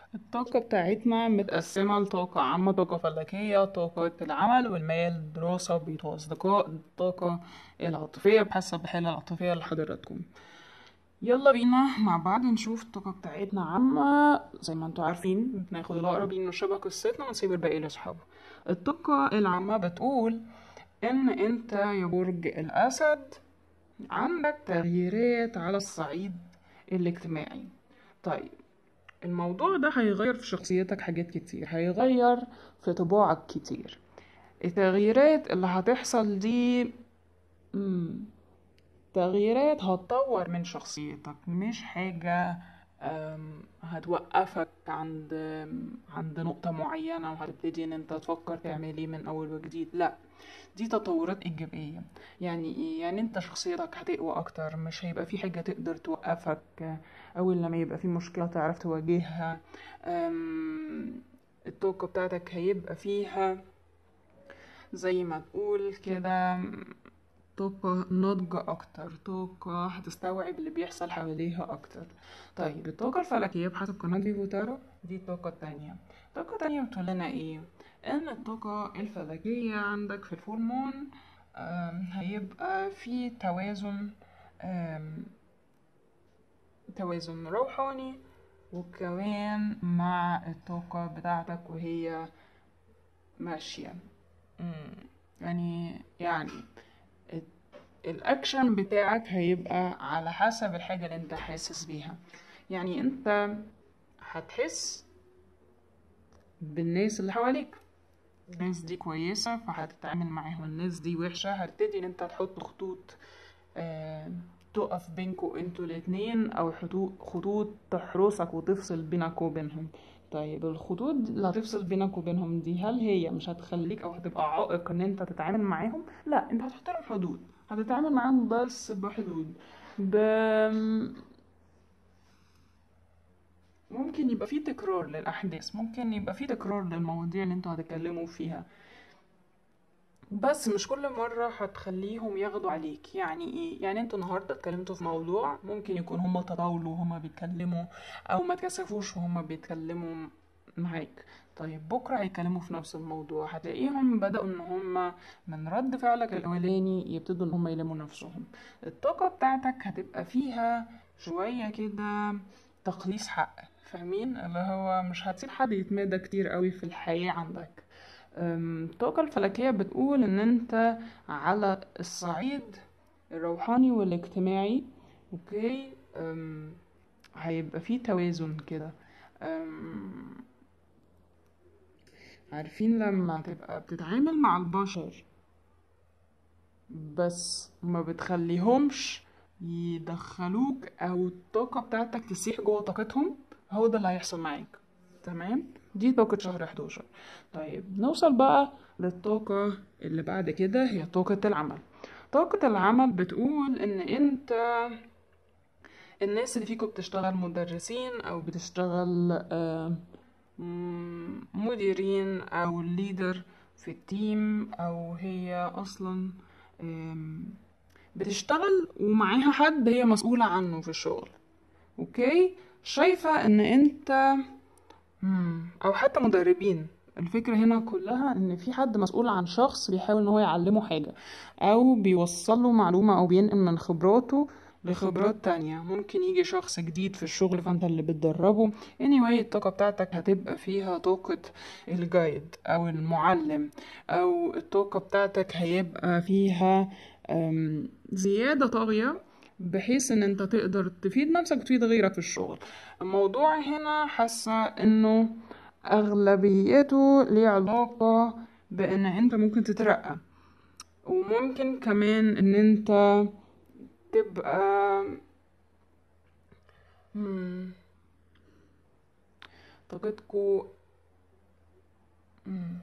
الطاقة بتاعتنا متقسمة لطاقة عامة طاقة فلكية طاقة العمل والمال الدراسة بيت وأصدقاء الطاقة العاطفية بحسب الحالة العاطفية لحضراتكم يلا بينا مع بعض نشوف الطاقة بتاعتنا عامة زي ما انتوا عارفين بناخد الأقرب من شبه قصتنا ونسيب الباقي لأصحابه الطاقة العامة بتقول إن أنت يا برج الأسد عندك تغييرات على الصعيد الاجتماعي طيب الموضوع ده هيغير في شخصيتك حاجات كتير هيغير في طباعك كتير التغييرات اللي هتحصل دي مم. تغييرات هتطور من شخصيتك مش حاجة أم، هتوقفك عند عند نقطة معينة وهتبتدي ان انت تفكر تعمل ايه من اول وجديد لا دي تطورات ايجابية يعني ايه يعني انت شخصيتك هتقوى اكتر مش هيبقى في حاجة تقدر توقفك اول لما يبقى في مشكلة تعرف تواجهها أم، الطاقة بتاعتك هيبقى فيها زي ما تقول كده طاقة ناضجة أكتر طاقة هتستوعب اللي بيحصل حواليها أكتر طيب الطاقة الفلكية بحسب قناة فيفو تارو دي الطاقة التانية الطاقة التانية بتقول لنا إيه؟ إن الطاقة الفلكية عندك في الفول مون آم، هيبقى في توازن آم، توازن روحاني وكمان مع الطاقة بتاعتك وهي ماشية مم، يعني يعني الاكشن بتاعك هيبقى على حسب الحاجة اللي انت حاسس بيها يعني انت هتحس بالناس اللي حواليك الناس دي كويسة فهتتعامل معاهم الناس دي وحشة هتبتدي ان انت تحط خطوط آه تقف بينكوا انتوا الاتنين او خطوط خطوط تحرسك وتفصل بينك وبينهم طيب الخطوط اللي هتفصل بينك وبينهم دي هل هي مش هتخليك او هتبقى عائق ان انت تتعامل معاهم لا انت هتحط لهم حدود هتتعامل معاهم بس بحدود ب... ممكن يبقى في تكرار للأحداث ممكن يبقى في تكرار للمواضيع اللي انتوا هتتكلموا فيها بس مش كل مرة هتخليهم ياخدوا عليك يعني ايه يعني انتوا النهاردة اتكلمتوا في موضوع ممكن يكون هما تطاولوا وهما بيتكلموا او ما تكسفوش وهما بيتكلموا معاك طيب بكرة هيتكلموا في نفس الموضوع هتلاقيهم بدأوا ان هما من رد فعلك الاولاني يبتدوا ان هما يلموا نفسهم الطاقة بتاعتك هتبقى فيها شوية كده تقليص حق فاهمين اللي هو مش هتسيب حد يتمادى كتير قوي في الحياة عندك أم، الطاقة الفلكية بتقول ان انت على الصعيد الروحاني والاجتماعي اوكي أم، هيبقى فيه توازن كده أم، عارفين لما تبقى بتتعامل مع البشر بس ما بتخليهمش يدخلوك او الطاقة بتاعتك تسيح جوه طاقتهم هو ده اللي هيحصل معاك تمام دي طاقة شهر 11 طيب نوصل بقى للطاقة اللي بعد كده هي طاقة العمل طاقة العمل بتقول ان انت الناس اللي فيكم بتشتغل مدرسين او بتشتغل آه، مم، مديرين او ليدر في التيم او هي اصلا آم، بتشتغل ومعاها حد هي مسؤولة عنه في الشغل اوكي شايفة ان انت مم، او حتى مدربين الفكرة هنا كلها ان في حد مسؤول عن شخص بيحاول ان هو يعلمه حاجة او بيوصل له معلومة او بينقل من خبراته لخبرات تانية ممكن يجي شخص جديد في الشغل فانت اللي بتدربه anyway الطاقة بتاعتك هتبقى فيها طاقة الجايد او المعلم او الطاقة بتاعتك هيبقى فيها أم، زيادة طاغية بحيث ان انت تقدر تفيد نفسك وتفيد غيرك في الشغل الموضوع هنا حاسة انه اغلبيته ليه علاقة بان انت ممكن تترقى وممكن كمان ان انت تبقى مم، طاقتكو مم،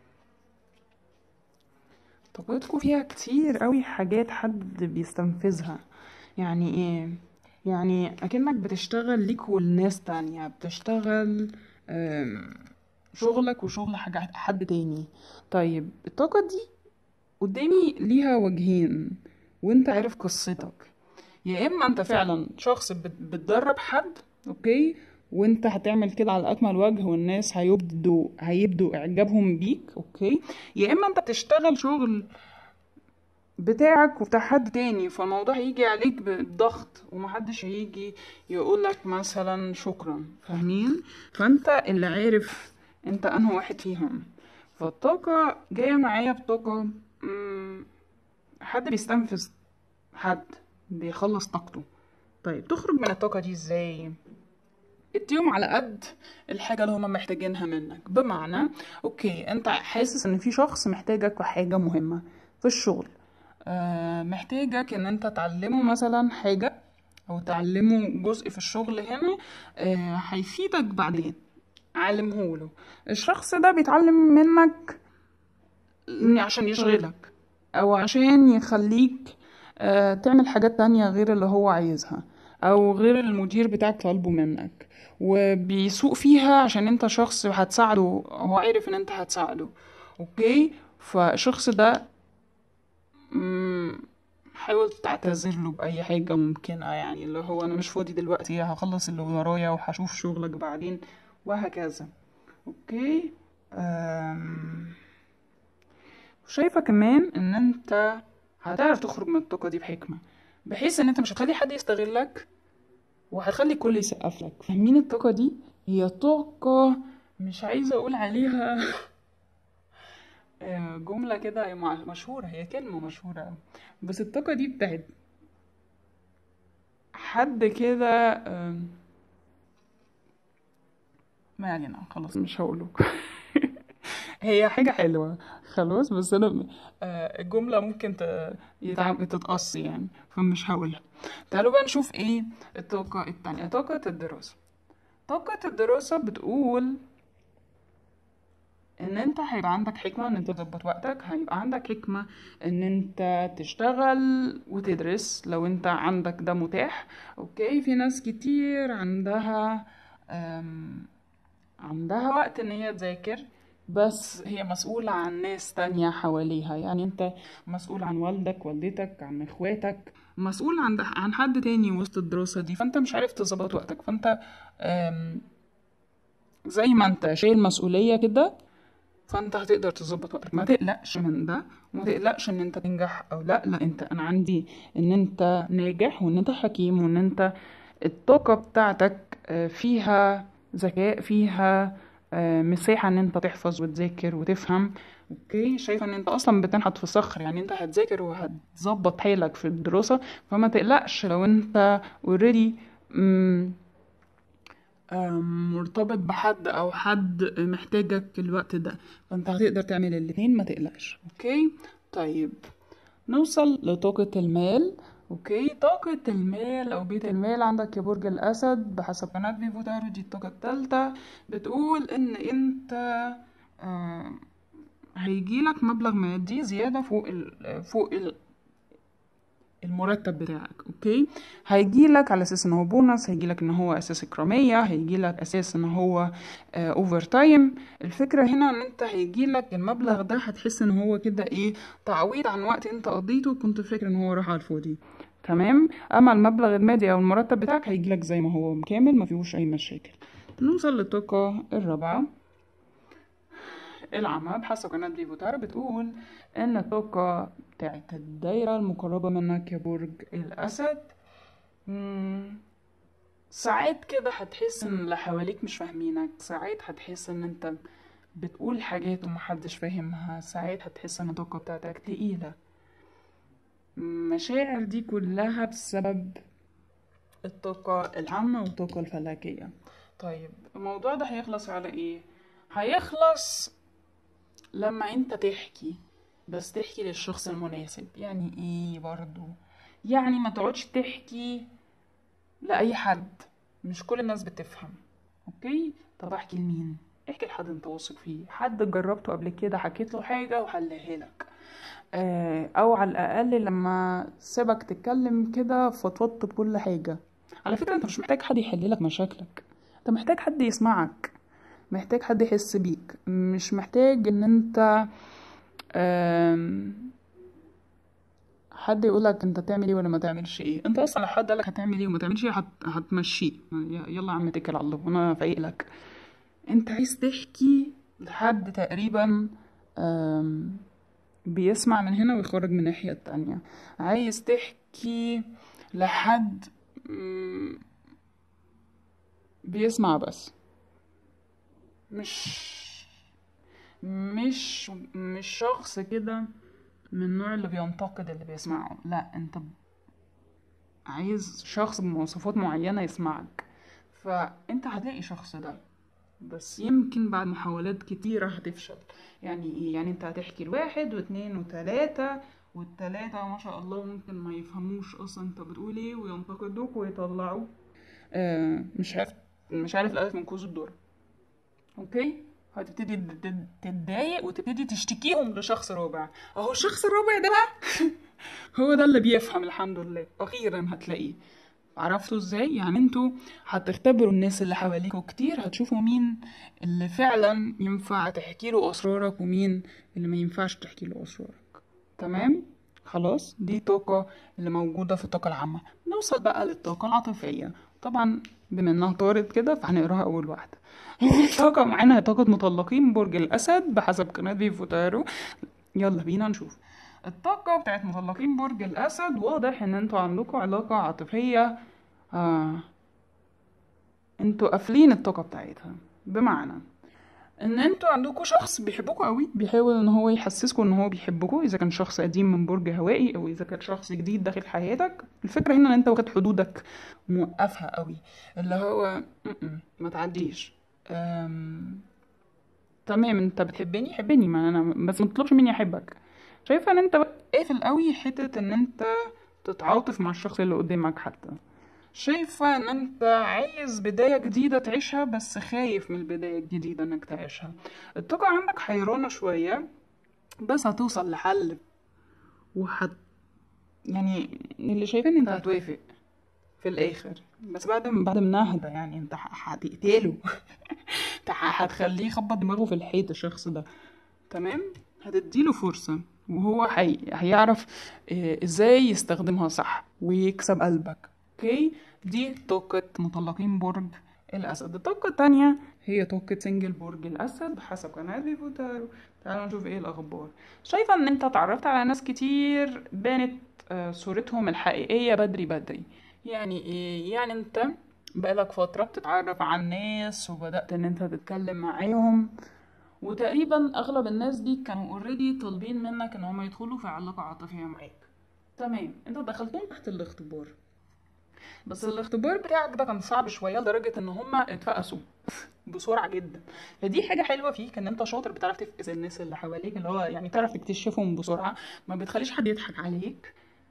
طاقتكو فيها كتير قوي حاجات حد بيستنفذها يعني ايه يعني اكنك بتشتغل ليك ولناس تانية بتشتغل آم، شغلك وشغل حاجة حد تاني طيب الطاقة دي قدامي ليها وجهين وانت عارف قصتك يا اما انت فعلا شخص بت- بتدرب حد اوكي وانت هتعمل كده على اكمل وجه والناس هيبدوا هيبدوا اعجابهم بيك اوكي يا اما انت بتشتغل شغل بتاعك وبتاع حد تاني فالموضوع هيجي عليك بالضغط ومحدش هيجي يقولك مثلا شكرا فاهمين فانت اللي عارف انت انه واحد فيهم فالطاقة جاية معايا بطاقة مم، حد بيستنفذ حد بيخلص طاقته طيب تخرج من الطاقة دي ازاي اديهم على قد الحاجة اللي هما محتاجينها منك بمعنى اوكي انت حاسس ان في شخص محتاجك في حاجة مهمة في الشغل آه محتاجك ان انت تعلمه مثلا حاجة او تعلمه جزء في الشغل هنا آه هيفيدك بعدين علمهوله الشخص ده بيتعلم منك عشان يشغلك او عشان يخليك آه، تعمل حاجات تانية غير اللي هو عايزها او غير المدير بتاعك طالبه منك وبيسوق فيها عشان انت شخص هتساعده هو عارف ان انت هتساعده اوكي فالشخص ده مم، حاول تعتذر له بأي حاجة ممكنة يعني اللي هو أنا مش فاضي دلوقتي هخلص اللي ورايا وهشوف شغلك بعدين وهكذا أوكي أم... شايفة كمان إن أنت هتعرف تخرج من الطاقة دي بحكمة بحيث إن أنت مش هتخلي حد يستغلك وهتخلي الكل يسقف لك فاهمين الطاقة دي هي طاقة مش عايزة أقول عليها آه، جملة كده هي مع- مشهورة هي كلمة مشهورة أوي. بس الطاقة دي بتاعت حد كده آم، ما علينا خلاص مش هقوله هي حاجة حلوة خلاص بس أنا م- آه، الجملة ممكن ت- يتعب تتقص يعني فمش هقولها تعالوا بقى نشوف ايه الطاقة التانية طاقة الدراسة طاقة الدراسة بتقول ان انت هيبقى عندك حكمة ان انت تظبط وقتك هيبقى عندك حكمة ان انت تشتغل وتدرس لو انت عندك ده متاح اوكي في ناس كتير عندها أم، عندها وقت ان هي تذاكر بس هي مسؤولة عن ناس تانية حواليها يعني انت مسؤول عن والدك والدتك عن اخواتك مسؤول عن عن حد تاني وسط الدراسة دي فانت مش عارف تظبط وقتك فانت أم، زي ما انت شايل مسؤولية كده فانت هتقدر تظبط وقتك ما تقلقش من ده وما تقلقش ان انت تنجح او لا لا انت انا عندي ان انت ناجح وان انت حكيم وان انت الطاقة بتاعتك آه، فيها ذكاء فيها آه، مساحة ان انت تحفظ وتذاكر وتفهم اوكي شايفة ان انت اصلا بتنحت في صخر يعني انت هتذاكر وهتظبط حالك في الدراسة فما تقلقش لو انت اوريدي آم، مرتبط بحد او حد محتاجك الوقت ده فانت هتقدر تعمل الاتنين ما تقلقش اوكي طيب نوصل لطاقة المال اوكي طاقة المال او بيت المال عندك يا برج الاسد بحسب قناة فيفو تارو دي الطاقة التالتة بتقول ان انت آه هيجيلك مبلغ مادي زيادة فوق ال فوق ال المرتب بتاعك اوكي هيجيلك على اساس ان هو بونص هيجيلك ان هو اساس اكراميه هيجيلك اساس ان هو اوفر تايم الفكره هنا ان انت هيجيلك المبلغ ده هتحس ان هو كده ايه تعويض عن وقت انت قضيته كنت فاكر ان هو راح على الفاضي تمام اما المبلغ المادي او المرتب بتاعك هيجيلك زي ما هو كامل ما فيهوش اي مشاكل نوصل للطاقه الرابعه العامة بحسب قناة ديفوتار بتقول إن الطاقة بتاعت الدايرة المقربة منك يا برج الأسد مم، ساعات كده هتحس إن اللي حواليك مش فاهمينك ساعات هتحس إن أنت بتقول حاجات ومحدش فاهمها ساعات هتحس إن الطاقة بتاعتك تقيلة المشاعر دي كلها بسبب الطاقة العامة والطاقة الفلكية طيب الموضوع ده هيخلص على ايه؟ هيخلص لما انت تحكي بس تحكي للشخص المناسب يعني ايه برضو يعني ما تقعدش تحكي لأي حد مش كل الناس بتفهم اوكي طب احكي لمين احكي لحد انت واثق فيه حد جربته قبل كده حكيت له حاجة وحلها لك آه، او على الاقل لما سيبك تتكلم كده فضفضت بكل حاجة على فكرة انت مش محتاج حد يحل لك مشاكلك انت محتاج حد يسمعك محتاج حد يحس بيك مش محتاج ان انت آم، حد يقولك انت تعمل ايه ولا ما تعملش ايه انت اصلا لو حد قالك هتعمل ايه وما تعملش ايه هت... هتمشيه ي- يلا يا عم اتكل على الله وانا فايق لك انت عايز تحكي لحد تقريبا أم، بيسمع من هنا ويخرج من الناحية التانية عايز تحكي لحد مم، بيسمع بس مش مش مش شخص كده من النوع اللي بينتقد اللي بيسمعه لا انت ب- عايز شخص بمواصفات معينة يسمعك فانت هتلاقي شخص ده بس يمكن بعد محاولات كتيرة هتفشل يعني ايه يعني انت هتحكي لواحد واتنين وتلاتة والتلاتة ما شاء الله ممكن ما يفهموش اصلا انت بتقول ايه وينتقدوك ويطلعوا آه مش عارف مش عارف الالف من كوز الدور اوكي هتبتدي تد- تد- تتضايق وتبتدي تشتكيهم لشخص رابع اهو الشخص الرابع ده بقى هو ده اللي بيفهم الحمد لله اخيرا هتلاقيه عرفتوا ازاي يعني انتوا هتختبروا الناس اللي حواليكوا كتير هتشوفوا مين اللي فعلا ينفع تحكي له اسرارك ومين اللي ما ينفعش تحكي له اسرارك تمام خلاص دي الطاقة اللي موجودة في الطاقة العامة نوصل بقى للطاقة العاطفية طبعا بما انها طارت كده فهنقراها اول واحدة الطاقة معانا هي طاقة مطلقين برج الاسد بحسب قناة فيفو تارو يلا بينا نشوف الطاقة بتاعت مطلقين برج الأسد واضح إن انتوا عندكم علاقة عاطفية آه انتوا قافلين الطاقة بتاعتها بمعنى ان انتوا عندكم شخص بيحبكوا قوي بيحاول ان هو يحسسكم ان هو بيحبكوا اذا كان شخص قديم من برج هوائي او اذا كان شخص جديد داخل حياتك الفكره هنا ان انت واخد حدودك موقفها قوي اللي هو م-م، ما تعديش أم... تمام انت بتحبني حبني ما انا بس ما تطلبش مني احبك شايفه ان انت قافل قوي حته ان انت تتعاطف مع الشخص اللي قدامك حتى شايفة ان انت عايز بداية جديدة تعيشها بس خايف من البداية الجديدة انك تعيشها الطاقة عندك حيرانة شوية بس هتوصل لحل وهت يعني اللي شايفة ان انت هتوافق في الاخر بس بعد بعد ما نهدى يعني انت ه- هتقتله انت ه- هتخليه يخبط دماغه في الحيط الشخص ده تمام هتديله فرصة وهو حي... هيعرف آه، ازاي يستخدمها صح ويكسب قلبك اوكي دي طاقة مطلقين برج الأسد الطاقة التانية هي طاقة سنجل برج الأسد بحسب قناة فيفو تارو تعالوا نشوف ايه الأخبار شايفة ان انت اتعرفت على ناس كتير بانت آه، صورتهم الحقيقية بدري بدري يعني ايه يعني انت بقالك فترة بتتعرف على الناس وبدأت ان انت تتكلم معاهم وتقريبا اغلب الناس دي كانوا اوريدي طالبين منك ان هم يدخلوا في علاقة عاطفية معاك تمام انت دخلتهم تحت الاختبار بس الاختبار بتاعك ده كان صعب شوية لدرجة ان هما اتفقسوا بسرعة جدا فدي حاجة حلوة فيك ان انت شاطر بتعرف تفقس الناس اللي حواليك اللي هو يعني تعرف تكتشفهم بسرعة ما بتخليش حد يضحك عليك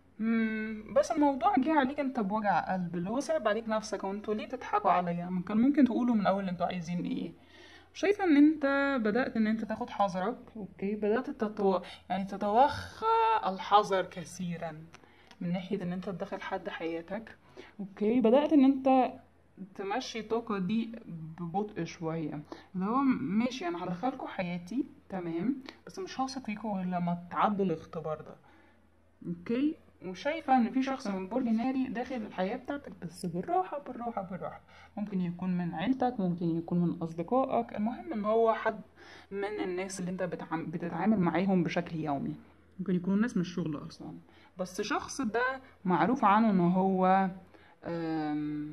مم، بس الموضوع جه عليك انت بوجع قلب اللي هو صعب عليك نفسك وانتوا ليه تضحكوا عليا ما كان ممكن تقولوا من الاول انتوا عايزين ايه شايفة ان انت بدأت ان انت تاخد حذرك اوكي بدأت تتو... يعني تتوخى الحذر كثيرا من ناحية ان انت تدخل حد حياتك اوكي بدأت ان انت تمشي الطاقة دي ببطء شوية اللي هو ماشي انا هدخلكوا حياتي تمام بس مش هثق فيكوا غير لما تعدوا الاختبار ده اوكي وشايفة ان في شخص من برج ناري داخل الحياة بتاعتك بس بالراحة بالراحة بالراحة ممكن يكون من عيلتك ممكن يكون من اصدقائك المهم ان هو حد من الناس اللي انت بتعام- بتتعامل معاهم بشكل يومي ممكن يكونوا ناس من الشغل اصلا بس الشخص ده معروف عنه ان هو أم،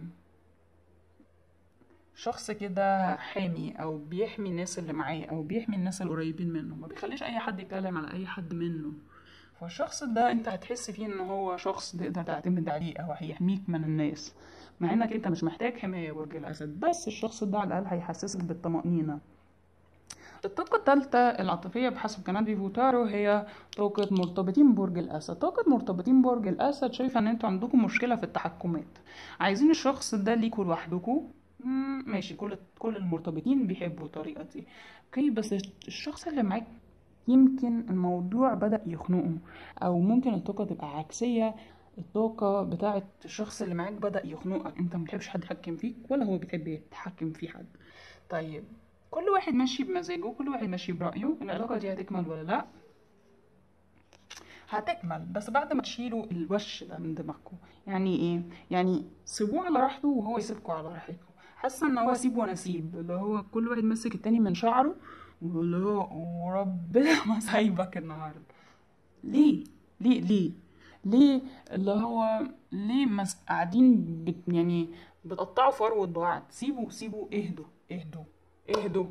شخص كده حامي او بيحمي الناس اللي معاه او بيحمي الناس القريبين منه ما بيخليش اي حد يتكلم على اي حد منه فالشخص ده انت هتحس فيه ان هو شخص تقدر تعتمد عليه او هيحميك من الناس مع انك انت مش محتاج حماية برج الاسد بس الشخص ده على الاقل هيحسسك بالطمأنينة الطاقة الثالثة العاطفية بحسب قناة فيفو تارو هي طاقة مرتبطين برج الأسد طاقة مرتبطين برج الأسد شايفة إن انتوا عندكم مشكلة في التحكمات عايزين الشخص ده ليكوا لوحدكم مم، ماشي كل كل المرتبطين بيحبوا الطريقة دي اوكي بس الشخص اللي معاك يمكن الموضوع بدأ يخنقه أو ممكن الطاقة تبقى عكسية الطاقة بتاعت الشخص اللي معاك بدأ يخنقك انت ما بتحبش حد يتحكم فيك ولا هو بيحب يتحكم في حد طيب كل واحد ماشي بمزاجه كل واحد ماشي برأيه العلاقة دي هتكمل ولا لا هتكمل بس بعد ما تشيلوا الوش ده من دماغكم يعني ايه يعني سيبوه على راحته وهو يسيبكم على راحتكم حاسه ان هو سيب وانا اسيب اللي هو كل واحد ماسك التاني من شعره واللي هو وربنا ما سايبك النهارده ليه ليه ليه ليه اللي هو ليه مس... قاعدين بت... يعني بتقطعوا فروة بعض سيبوا سيبوا اهدوا اهدوا اهدوا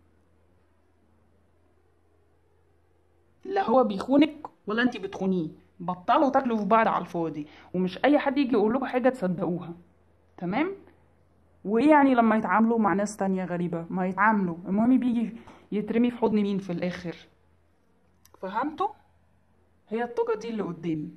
لا هو بيخونك ولا انت بتخونيه بطلوا تاكلوا في بعض على الفاضي ومش اي حد يجي يقول لكم حاجه تصدقوها تمام وايه يعني لما يتعاملوا مع ناس تانية غريبة ما يتعاملوا المهم بيجي يترمي في حضن مين في الآخر فهمتوا هي الطاقة دي اللي قدامي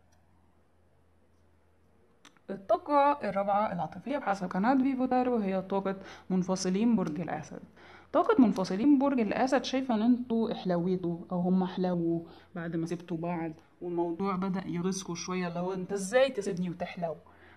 الطاقة الرابعة العاطفية بحسب قناة فيفو تارو هي طاقة منفصلين برج الأسد طاقة منفصلين برج الأسد شايفة إن انتوا احلويتوا أو هم احلووا بعد ما سبتوا بعض والموضوع بدأ يغيظكوا شوية اللي هو انت ازاي تسيبني وتحلو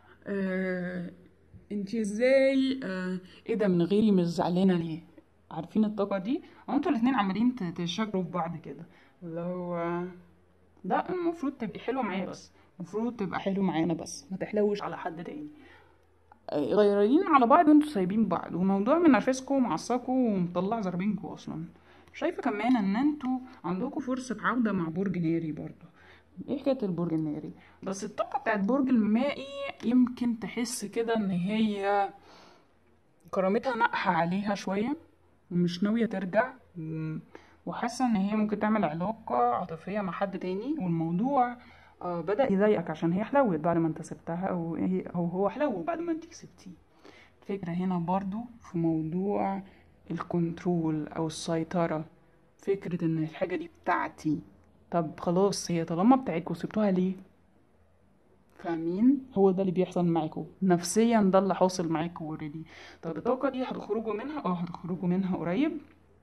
آه انت ازاي آه ايه ده من غيري مش زعلانة ليه عارفين الطاقة دي انتوا الاتنين عمالين تشاكروا في بعض كده اللي هو لا المفروض تبقي حلوة معايا بس المفروض تبقى حلو معانا بس ما تحلوش على حد تاني غيرانين على بعض وانتوا سايبين بعض وموضوع منرفزكم ومعصبكم ومطلع زربينكم اصلا شايفه كمان ان انتوا عندكم فرصه عوده مع برج ناري برضه ايه حكايه البرج الناري بس الطاقه بتاعت برج المائي يمكن تحس كده ان هي كرامتها ناقحه عليها شويه ومش ناويه ترجع وحاسه ان هي ممكن تعمل علاقه عاطفيه مع حد تاني والموضوع آه بدأ يضايقك عشان هي حلوت بعد ما انت سبتها او هي او هو حلو بعد ما انت سبتيه الفكرة هنا برضو في موضوع الكنترول او السيطرة فكرة ان الحاجة دي بتاعتي طب خلاص هي طالما بتاعتكوا سبتوها ليه فاهمين هو ده اللي بيحصل معاكوا نفسيا ده اللي حاصل معاكوا اوريدي طب الطاقة دي هتخرجوا منها اه هتخرجوا منها قريب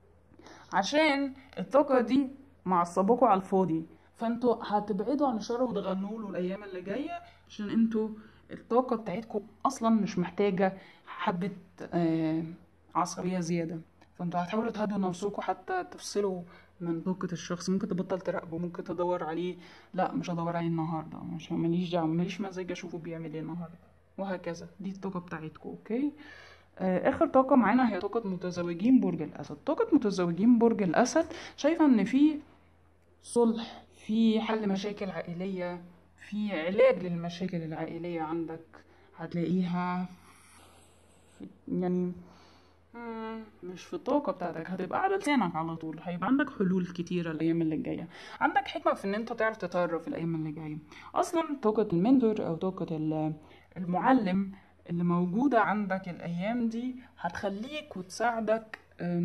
عشان الطاقة دي معصباكوا على الفاضي فانتوا هتبعدوا عن الشر وتغنوا له الايام اللي جايه عشان انتوا الطاقه بتاعتكم اصلا مش محتاجه حبه آه عصبيه زياده فانتوا هتحاولوا تهدوا نفسكم حتى تفصلوا من طاقة الشخص ممكن تبطل تراقبه ممكن تدور عليه لا مش هدور عليه النهارده مش ماليش دعوه ماليش مزاج اشوفه بيعمل ايه النهارده وهكذا دي الطاقه بتاعتكم اوكي آه اخر طاقه معانا هي طاقه متزوجين برج الاسد طاقه متزوجين برج الاسد شايفه ان في صلح في حل مشاكل عائلية في علاج للمشاكل العائلية عندك هتلاقيها يعني مش في الطاقة بتاعتك هتبقى على لسانك على طول هيبقى عندك حلول كتيرة الأيام اللي جاية عندك حكمة في إن أنت تعرف تتصرف الأيام اللي جاية أصلا طاقة المنتور أو طاقة المعلم اللي موجودة عندك الأيام دي هتخليك وتساعدك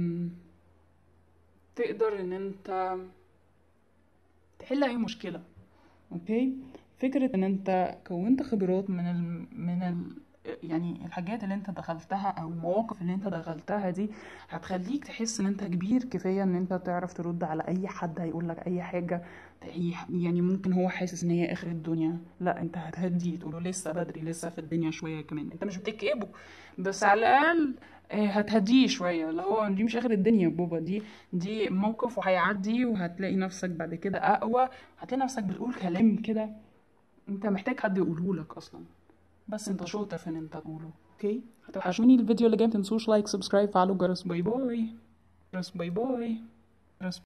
تقدر إن أنت تحل اي مشكله اوكي فكره ان انت كونت خبرات من ال... من ال... يعني الحاجات اللي انت دخلتها او المواقف اللي انت دخلتها دي هتخليك تحس ان انت كبير كفايه ان انت تعرف ترد على اي حد هيقول لك اي حاجه يعني ممكن هو حاسس ان هي اخر الدنيا لا انت هتهدي تقوله لسه بدري لسه في الدنيا شويه كمان انت مش بتكئبه بس على الاقل هتهديه شويه اللي هو دي مش اخر الدنيا بابا دي دي موقف وهيعدي وهتلاقي نفسك بعد كده اقوى هتلاقي نفسك بتقول كلام كده انت محتاج حد يقوله لك اصلا بس انت شاطر في ان انت تقوله اوكي هتوحشوني الفيديو اللي جاي متنسوش لايك سبسكرايب فعلوا الجرس باي باي جرس باي باي جرس